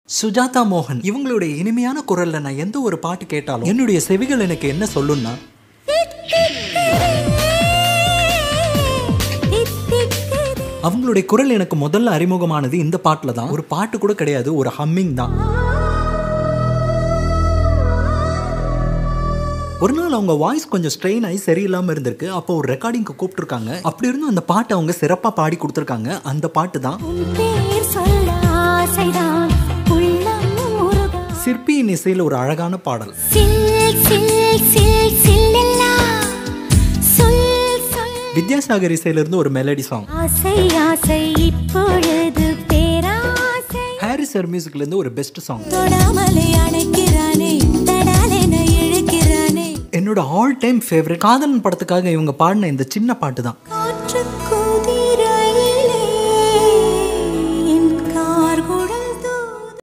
சுஜாதா மோகன் இவங்களுடைய இனிமையான குரல்ல நான் எந்த ஒரு பாட்டு கேட்டாலும் என்னுடைய செவிகள் எனக்கு என்ன சொல்லும்னா அவங்களுடைய குரல் எனக்கு முதல்ல அறிமுகமானது இந்த பாட்டில் தான் ஒரு பாட்டு கூட கிடையாது ஒரு ஹம்மிங் தான் ஒரு நாள் அவங்க வாய்ஸ் கொஞ்சம் ஸ்ட்ரெயின் ஆகி சரியில்லாமல் இருந்திருக்கு அப்போ ஒரு ரெக்கார்டிங்க்கு கூப்பிட்டுருக்காங்க அப்படி இருந்தும் அந்த பாட்டை அவங்க சிறப்பாக பாடி கொடுத்துருக்காங்க அந்த பாட்டு தான் சிற்பியின் இசையில் ஒரு அழகான பாடல் வித்யாசாகர் இசையிலிருந்து ஒரு மெலடி சாங் ஆசை ஆசை இப்பொழுது பேராசை ஹாரிஸ் சர் மியூசிக்லேருந்து ஒரு பெஸ்ட் சாங் தொடாமலே அணைக்கிறானே தடாலென இழுக்கிறானே என்னோட ஆல் டைம் ஃபேவரட் காதலன் படத்துக்காக இவங்க பாடின இந்த சின்ன பாட்டு தான்